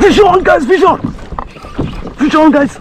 Fish on, guys! Fish on! Fish on, guys!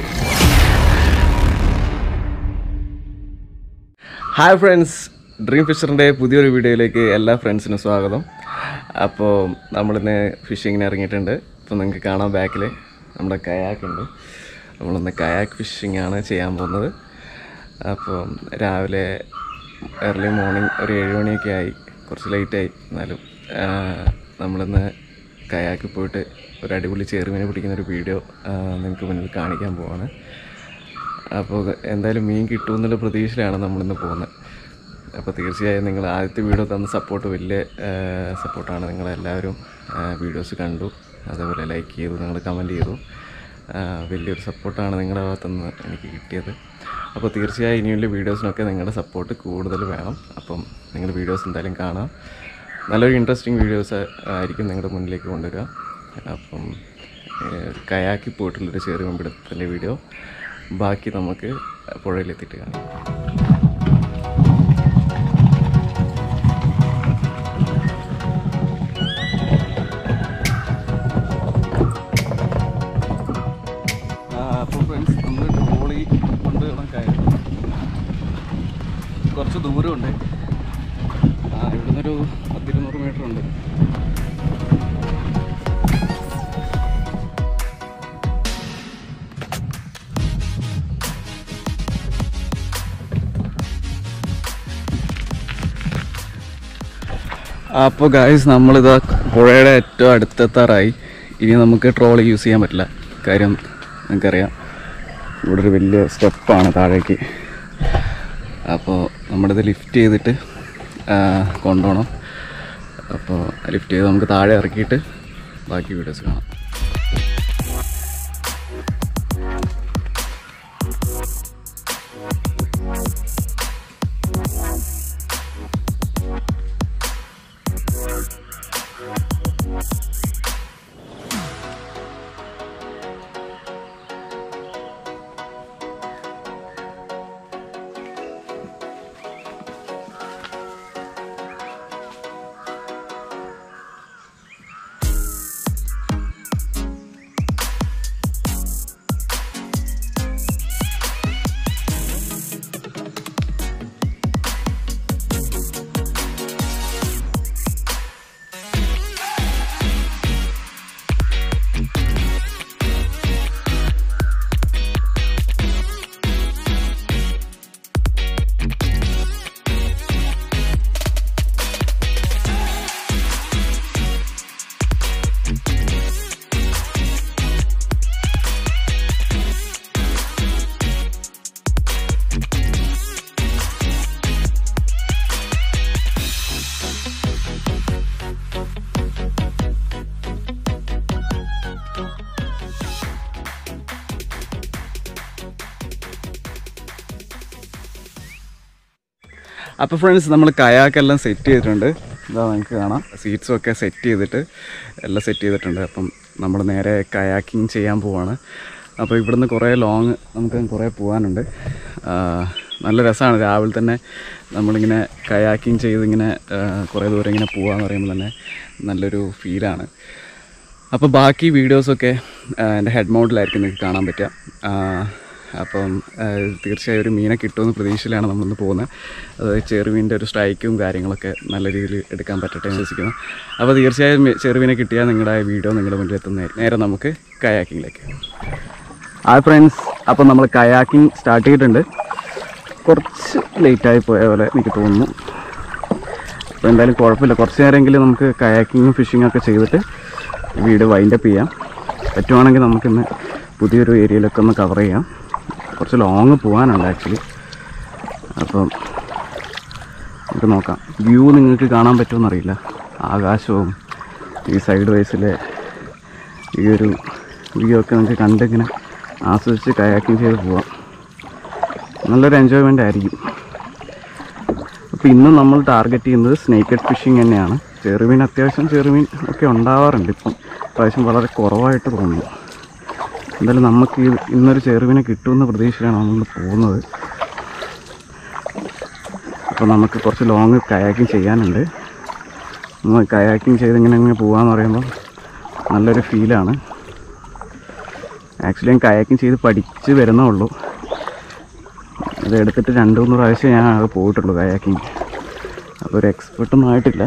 Hi friends dream ഫിഷറിൻ്റെ പുതിയൊരു വീഡിയോയിലേക്ക് എല്ലാ ഫ്രണ്ട്സിനും സ്വാഗതം അപ്പോൾ നമ്മളിന്ന് ഫിഷിങ്ങിന് ഇറങ്ങിയിട്ടുണ്ട് ഇപ്പോൾ നിങ്ങൾക്ക് കാണാം ബാക്കിൽ നമ്മുടെ കയാക്ക് ഉണ്ട് നമ്മളിന്ന് കയാക്ക് ഫിഷിംഗ് ആണ് ചെയ്യാൻ പോകുന്നത് അപ്പോൾ രാവിലെ ഏർലി മോർണിംഗ് ഒരു ഏഴ് മണിയൊക്കെ ആയി കുറച്ച് ലേറ്റായി എന്നാലും ആ, നമ്മളിന്ന് കയാക്ക് പോയിട്ട് ഒരു അടിപൊളി ചെറുമീനെ പിടിക്കുന്ന ഒരു വീഡിയോ നിങ്ങൾക്ക് മുന്നിൽ കാണിക്കാൻ പോവാണ് അപ്പോൾ എന്തായാലും മീൻ കിട്ടുമെന്നുള്ള പ്രതീക്ഷയിലാണ് നമ്മളിന്ന് പോകുന്നത് അപ്പോൾ തീർച്ചയായും നിങ്ങൾ ആദ്യത്തെ വീഡിയോ തന്ന സപ്പോർട്ട് വലിയ സപ്പോർട്ടാണ് നിങ്ങളെല്ലാവരും വീഡിയോസ് കണ്ടു അതേപോലെ ലൈക്ക് ചെയ്തു നിങ്ങൾ കമൻറ്റ് ചെയ്തു ആ, വലിയൊരു സപ്പോർട്ടാണ് നിങ്ങളുടെ ഭാഗത്തുനിന്ന് എനിക്ക് കിട്ടിയത് അപ്പോൾ തീർച്ചയായും ഇനിയുള്ള വീഡിയോസിനൊക്കെ നിങ്ങളുടെ സപ്പോർട്ട് കൂടുതൽ വേണം അപ്പം നിങ്ങൾ വീഡിയോസ് എന്തായാലും കാണാം നല്ലൊരു ഇൻട്രസ്റ്റിംഗ് വീഡിയോസ് ആയിരിക്കും നിങ്ങളുടെ മുന്നിലേക്ക് കൊണ്ടുവരിക അപ്പം ഏഹ്, കയാക്കി പോയിട്ടുള്ളൊരു ചെറിയ പിടുത്തത്തിൻ്റെ വീഡിയോ ബാക്കി നമുക്ക് പുഴയിലെത്തിയിട്ട് കാണാം അപ്പോൾ ഫ്രണ്ട്സ് നമ്മൾ ട്രോളി കൊണ്ട് വേണം കയറി കുറച്ച് ദൂരമുണ്ട് ആ ഇവിടുന്നൊരു പത്തിരുന്നൂറ് മീറ്റർ ഉണ്ട് അപ്പോൾ ഗായ്സ് നമ്മളിതാ പുഴയുടെ ഏറ്റവും അടുത്തെത്താറായി ഇനി നമുക്ക് ട്രോളി യൂസ് ചെയ്യാൻ പറ്റില്ല കാര്യം നിങ്ങൾക്കറിയാം ഇവിടെ ഒരു വലിയ സ്റ്റെപ്പാണ് താഴേക്ക് അപ്പോൾ നമ്മളിത് ലിഫ്റ്റ് ചെയ്തിട്ട് ആ, കൊണ്ടുപോകണം അപ്പോൾ ലിഫ്റ്റ് ചെയ്ത് നമുക്ക് താഴെ ഇറക്കിയിട്ട് ബാക്കി വീഡിയോസ് കാണാം അപ്പോൾ ഫ്രണ്ട്സ് നമ്മൾ കയാക്കെല്ലാം സെറ്റ് ചെയ്തിട്ടുണ്ട് ഇതാ നിങ്ങൾക്ക് കാണാം സീറ്റ്സും ഒക്കെ സെറ്റ് ചെയ്തിട്ട് എല്ലാം സെറ്റ് ചെയ്തിട്ടുണ്ട് അപ്പം നമ്മൾ നേരെ കയാക്കിങ് ചെയ്യാൻ പോവാണ് അപ്പോൾ ഇവിടുന്ന് കുറേ ലോങ് നമുക്ക് കുറേ പോകാനുണ്ട് ആ, നല്ല രസമാണ് രാവിലെ തന്നെ നമ്മളിങ്ങനെ കയാക്കിങ് ചെയ്ത് ഇങ്ങനെ ആ, കുറേ ദൂരം ഇങ്ങനെ പോകാന്ന് പറയുമ്പോൾ തന്നെ നല്ലൊരു ഫീലാണ് അപ്പോൾ ബാക്കി വീഡിയോസൊക്കെ ആ, എൻ്റെ ഹെഡ് മൗണ്ടിലായിരിക്കും നിങ്ങൾക്ക് കാണാൻ പറ്റുക ആ, അപ്പം ആ, തീർച്ചയായും ഒരു മീനെ കിട്ടുമെന്ന് പ്രതീക്ഷയിലാണ് നമ്മളിന്ന് പോകുന്നത് അതായത് ചെറുമീൻ്റെ ഒരു സ്ട്രൈക്കും കാര്യങ്ങളൊക്കെ നല്ല രീതിയിൽ എടുക്കാൻ പറ്റട്ടെ എന്ന് വിശ്വസിക്കുന്നു അപ്പോൾ തീർച്ചയായും മി- ചെറുമീനെ കിട്ടിയാൽ നിങ്ങളുടെ വീഡിയോ നിങ്ങളുടെ മുന്നിൽ എത്തുന്നതായിരിക്കും നേരെ നമുക്ക് കയാക്കിങ്ങിലേക്ക് ഹായ് ഫ്രണ്ട്സ് അപ്പോൾ നമ്മൾ കയാക്കിംഗ് സ്റ്റാർട്ട് ചെയ്തിട്ടുണ്ട് കുറച്ച് ലേറ്റായി പോയ പോലെ എനിക്ക് തോന്നുന്നു അപ്പോൾ എന്തായാലും കുഴപ്പമില്ല കുറച്ച് നേരമെങ്കിലും നമുക്ക് കയാക്കിങ്ങും ഫിഷിങ്ങും ഒക്കെ ചെയ്തിട്ട് വീട് വൈൻഡപ്പ് ചെയ്യാം പറ്റുവാണെങ്കിൽ നമുക്കിന്ന് പുതിയൊരു ഏരിയയിലൊക്കെ ഒന്ന് കവർ ചെയ്യാം കുറച്ച് ലോങ് പോകാനുണ്ട് ആക്ച്വലി അപ്പം നമുക്ക് നോക്കാം വ്യൂ നിങ്ങൾക്ക് കാണാൻ പറ്റുമെന്ന് അറിയില്ല ആകാശവും ഈ സൈഡ് വൈസിലെ ഈ ഒരു വ്യൂ ഒക്കെ നിങ്ങൾക്ക് കണ്ടിങ്ങനെ ആസ്വദിച്ച് കയാക്കിങ് ചെയ്ത് പോവാം നല്ലൊരു എൻജോയ്മെൻ്റ് ആയിരിക്കും അപ്പോൾ ഇന്ന് നമ്മൾ ടാർഗറ്റ് ചെയ്യുന്നത് സ്നേക്കഡ് ഫിഷിംഗ് തന്നെയാണ് ചെറുമീൻ അത്യാവശ്യം ചെറുമീൻ ഒക്കെ ഉണ്ടാവാറുണ്ട് ഇപ്പം പ്രാവശ്യം വളരെ കുറവായിട്ട് തോന്നുന്നു എന്തായാലും നമുക്ക് ഈ ഇന്നൊരു ചെറുമീനെ കിട്ടുമെന്ന പ്രതീക്ഷയിലാണ് നമ്മൾ പോകുന്നത് അപ്പോൾ നമുക്ക് കുറച്ച് ലോങ് കയാക്കിങ് ചെയ്യാനുണ്ട് നമ്മൾ കയാക്കിങ് ചെയ്ത് ഇങ്ങനെ ഇങ്ങനെ പോകാമെന്ന് പറയുമ്പോൾ നല്ലൊരു ഫീലാണ് ആക്ച്വലി ഞാൻ കയാക്കിങ് ചെയ്ത് പഠിച്ച് വരുന്നേ ഉള്ളൂ ഇത് എടുത്തിട്ട് രണ്ട് മൂന്ന് പ്രാവശ്യം ഞാൻ ആകെ പോയിട്ടുള്ളൂ കയാക്കിങ് അപ്പോൾ ഒരു എക്സ്പെർട്ടൊന്നും ആയിട്ടില്ല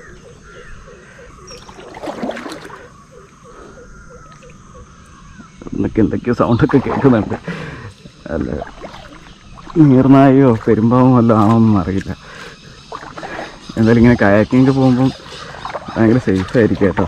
എന്നൊക്കെ എന്തൊക്കെയോ സൗണ്ടൊക്കെ കേൾക്കുന്നുണ്ട് അല്ല നീർനായോ പെരുമ്പാവോ വല്ലതും ആണോന്നൊന്നും അറിയില്ല എന്തായാലും ഇങ്ങനെ കയാക്കിങ് പോകുമ്പം ഭയങ്കര സേഫ് ആയിരിക്കും കേട്ടോ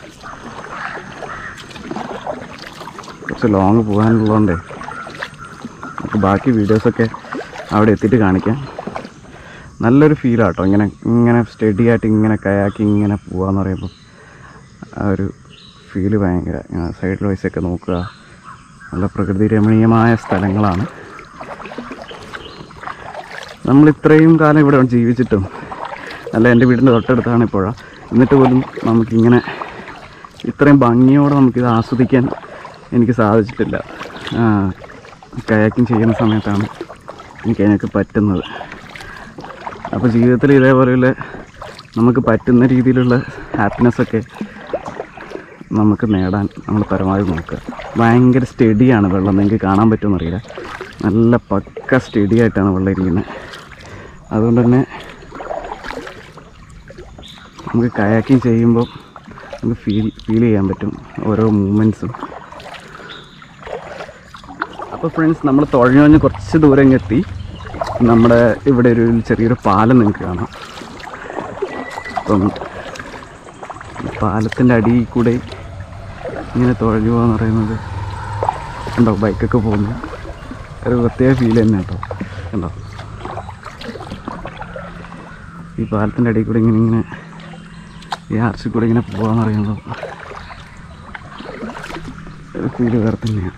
കുറച്ച് ലോങ് പോകാനുള്ളതുകൊണ്ടേ നമുക്ക് ബാക്കി വീഡിയോസൊക്കെ അവിടെ എത്തിയിട്ട് കാണിക്കാം നല്ലൊരു ഫീലാട്ടോ ഇങ്ങനെ ഇങ്ങനെ സ്റ്റഡി ആയിട്ട് ഇങ്ങനെ കയാക്കി ഇങ്ങനെ പോകാന്ന് പറയുമ്പോൾ ആ ഒരു ഫീല് ഭയങ്കര സൈഡ് വൈസൊക്കെ നോക്കുക നല്ല പ്രകൃതി രമണീയമായ സ്ഥലങ്ങളാണ് നമ്മൾ ഇത്രയും കാലം ഇവിടെ ജീവിച്ചിട്ടും അല്ല എൻ്റെ വീടിൻ്റെ തൊട്ടടുത്താണ് ഇപ്പോഴ എന്നിട്ട് പോലും നമുക്കിങ്ങനെ ഇത്രയും ഭംഗിയോടെ നമുക്കിത് ആസ്വദിക്കാൻ എനിക്ക് സാധിച്ചിട്ടില്ല കയാക്കിങ് ചെയ്യുന്ന സമയത്താണ് എനിക്ക് അതിനൊക്കെ പറ്റുന്നത് അപ്പോൾ ജീവിതത്തിൽ ഇതേപോലെയുള്ള നമുക്ക് പറ്റുന്ന രീതിയിലുള്ള ഹാപ്പിനെസ്സൊക്കെ നമുക്ക് നേടാൻ നമ്മൾ പരമാവധി നോക്കുക ഭയങ്കര സ്റ്റഡിയാണ് വെള്ളം നിങ്ങൾക്ക് കാണാൻ പറ്റുമെന്ന് അറിയില്ല നല്ല പക്ക സ്റ്റഡി ആയിട്ടാണ് വെള്ളം ഇരിക്കുന്നത് അതുകൊണ്ട് തന്നെ നമുക്ക് കയാക്കിങ് ചെയ്യുമ്പോൾ നമുക്ക് ഫീൽ ഫീൽ ചെയ്യാൻ പറ്റും ഓരോ മൂമെൻറ്റ്സും അപ്പോൾ ഫ്രണ്ട്സ് നമ്മൾ തുഴഞ്ഞുവഞ്ഞ് കുറച്ച് ദൂരം ഇങ്ങ് എത്തി നമ്മുടെ ഇവിടെ ഒരു ചെറിയൊരു പാലം നിങ്ങൾക്ക് കാണാം അപ്പം ഈ പാലത്തിൻ്റെ അടിയിൽ കൂടെ ഇങ്ങനെ തുഴഞ്ഞു പോകാന്ന് പറയുന്നത് ഉണ്ടോ ബൈക്കൊക്കെ പോകുന്നു ഒരു പ്രത്യേക ഫീൽ തന്നെ കേട്ടോ ഉണ്ടോ ഈ പാലത്തിൻ്റെ അടിയിൽ കൂടെ ഇങ്ങനെ ഇങ്ങനെ ഈ ആർച്ചിൽ കൂടെ ഇങ്ങനെ പോകാന്ന് പറയുന്നത് ഒരു ഫീല് വേറെ തന്നെയാണ്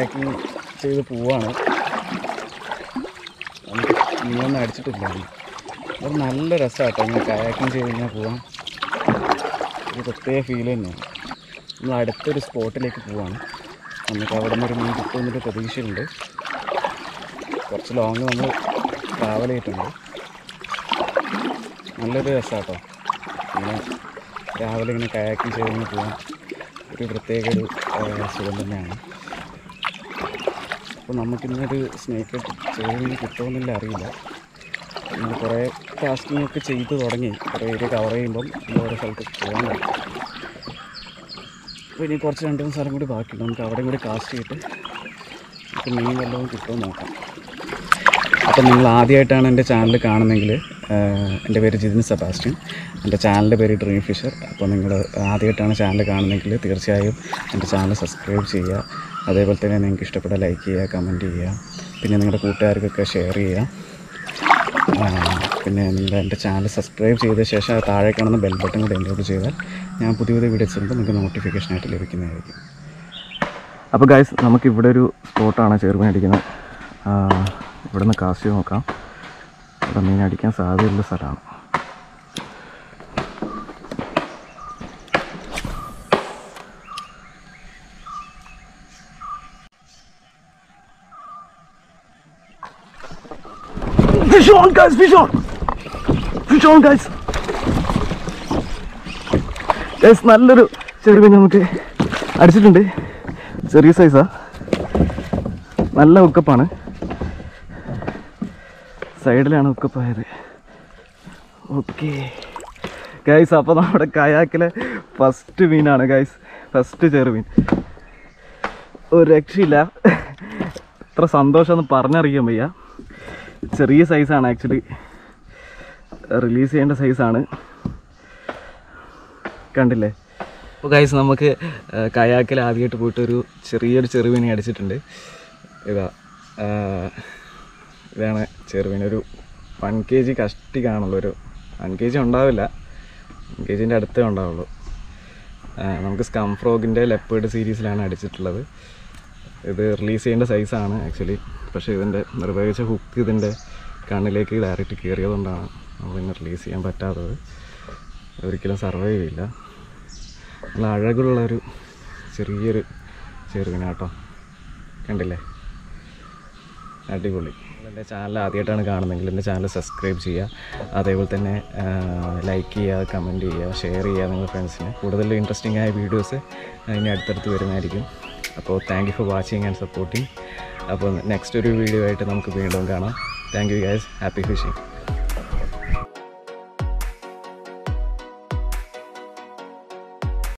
കയാക്കിങ് ചെയ്ത് പോവാണ് നമുക്ക് മീനൊന്നും അടിച്ചിട്ടില്ല അത് നല്ല രസമാട്ടോ ഇങ്ങനെ കയാക്കിങ് ചെയ്ത് കഴിഞ്ഞാൽ പോവാം ഒരു പ്രത്യേക ഫീൽ തന്നെയാണ് നമ്മൾ അടുത്തൊരു സ്പോട്ടിലേക്ക് പോവാണ് നമുക്ക് അവിടെ നിന്ന് ഒരു മീൻ കിട്ടുമെന്നൊരു പ്രതീക്ഷയുണ്ട് കുറച്ച് ലോങ് നമ്മൾ ട്രാവൽ ചെയ്തിട്ടുണ്ട് നല്ലൊരു രസമാട്ടോ ഇങ്ങനെ രാവിലെ ഇങ്ങനെ കയാക്കിങ് ചെയ്ത് ഇങ്ങനെ പോകാൻ ഒരു പ്രത്യേക ഒരു ആ, സുഖം തന്നെയാണ് അപ്പോൾ നമുക്കിന്നൊരു സ്നേക്ക് ചെറുമീൻ കിട്ടുമെന്നില്ല അറിയില്ല നമ്മൾ കുറേ കാസ്റ്റിംഗ് ഒക്കെ ചെയ്ത് തുടങ്ങി കുറേ ഏരിയ കവർ ചെയ്യുമ്പം നമ്മൾ ഓരോ സ്ഥലത്ത് പോകാൻ പറ്റും അപ്പോൾ ഇനി കുറച്ച് രണ്ട് മൂന്ന് സ്ഥലം കൂടി ബാക്കിയുണ്ട് നമുക്ക് അവിടെയും കൂടി കാസ്റ്റ് ചെയ്തിട്ട് നമുക്ക് മീൻ വല്ലതും കിട്ടുമെന്ന് നോക്കാം അപ്പം നിങ്ങൾ ആദ്യമായിട്ടാണ് എൻ്റെ ചാനൽ കാണുന്നതെങ്കിൽ എൻ്റെ പേര് ജിതിൻ സെബാസ്റ്റ്യൻ എൻ്റെ ചാനലിൻ്റെ പേര് ഡ്രീം ഫിഷർ അപ്പോൾ നിങ്ങൾ ആദ്യമായിട്ടാണ് ചാനൽ കാണുന്നതെങ്കിൽ തീർച്ചയായും എൻ്റെ ചാനൽ സബ്സ്ക്രൈബ് ചെയ്യുക അതേപോലെ തന്നെ നിങ്ങൾക്ക് ഇഷ്ടപ്പെട്ട ലൈക്ക് ചെയ്യുക കമൻറ്റ് ചെയ്യുക പിന്നെ നിങ്ങളുടെ കൂട്ടുകാർക്കൊക്കെ ഷെയർ ചെയ്യുക ആ, പിന്നെ നിങ്ങൾ എൻ്റെ ചാനൽ സബ്സ്ക്രൈബ് ചെയ്ത ശേഷം ആ താഴെ കാണുന്ന ബെൽ ബട്ടൺ കൂടെ എൻറോൾ ചെയ്താൽ ഞാൻ പുതിയ പുതിയ വീഡിയോസ് ചെയ്യുമ്പോൾ നിങ്ങൾക്ക് നോട്ടിഫിക്കേഷനായിട്ട് ലഭിക്കുന്നതായിരിക്കും അപ്പോൾ ഗൈസ് നമുക്ക് ഇവിടെ ഒരു സ്പോട്ടാണ് ചേർന്ന് അടിക്കുന്നത് ഇവിടെ നിന്ന് കാസ്റ്റ് ചെയ്ത് നോക്കാം ഇവിടെ മീൻ അടിക്കാൻ സാധ്യതയുള്ള സ്ഥലമാണ് Fish on guys, fish on! Fish on guys! Guys നല്ലൊരു ചെറുമീൻ നമുക്ക് അടിച്ചിട്ടുണ്ട് ചെറിയ സൈസാ നല്ല ഹുക്കപ്പാണ് സൈഡിലാണ് ഹുക്കപ്പ് ആയത് ഓക്കെ ഗൈസ് അപ്പോൾ നമ്മുടെ കയാക്കിലെ ഫസ്റ്റ് മീനാണ് ഗൈസ് ഫസ്റ്റ് ചെറുമീൻ ഒരു രക്ഷയില്ല ഇത്ര സന്തോഷമൊന്നും പറഞ്ഞറിയാൻ വയ്യ ചെറിയ സൈസാണ് ആക്ച്വലി റിലീസ് ചെയ്യേണ്ട സൈസാണ് കണ്ടില്ലേ അപ്പോൾ ഗൈസ് നമുക്ക് കയാക്കിൽ ആദ്യമായിട്ട് പോയിട്ട് ഒരു ചെറിയൊരു ചെറുമീനെ അടിച്ചിട്ടുണ്ട് ഇതാ ആ, ഇതാണ് ചെറുമീൻ ഒരു വൺ കെ ജി കഷ്ടി കാണുള്ളൂ ഒരു വൺ കെ ജി ഉണ്ടാവില്ല വൺ കെ ജിൻ്റെ അടുത്തേ ഉണ്ടാവുള്ളൂ ആ, നമുക്ക് സ്കം ഫ്രോഗിൻ്റെ ലെപ്പേർഡ് സീരീസിലാണ് അടിച്ചിട്ടുള്ളത് ഇത് റിലീസ് ചെയ്യേണ്ട സൈസാണ് ആക്ച്വലി പക്ഷേ ഇതിൻ്റെ നിർവഹിച്ച ഹുക്ക് ഇതിൻ്റെ കണ്ണിലേക്ക് ഡയറക്റ്റ് കയറിയതുകൊണ്ടാണ് നമ്മളിന്ന് റിലീസ് ചെയ്യാൻ പറ്റാത്തത് ഒരിക്കലും സർവൈവ് ചെയ്യില്ല നല്ല അഴകുള്ള ഒരു ചെറിയൊരു ചെറുവിനാട്ടോ കണ്ടില്ലേ അടിപൊളി എൻ്റെ ചാനൽ ആദ്യമായിട്ടാണ് കാണുന്നതെങ്കിൽ എൻ്റെ ചാനൽ സബ്സ്ക്രൈബ് ചെയ്യുക അതേപോലെ തന്നെ ലൈക്ക് ചെയ്യുക കമൻറ്റ് ചെയ്യുക ഷെയർ ചെയ്യുക നിങ്ങളുടെ ഫ്രണ്ട്സിന് കൂടുതൽ ഇൻട്രസ്റ്റിംഗ് ആയ വീഡിയോസ് ഇനി അടുത്തടുത്ത് വരുന്നതായിരിക്കും അപ്പോൾ thank you for watching and supporting അപ്പോൾ നെക്സ്റ്റ് ഒരു വീഡിയോ ആയിട്ട് നമുക്ക് വീണ്ടും കാണാം thank you guys happy phishing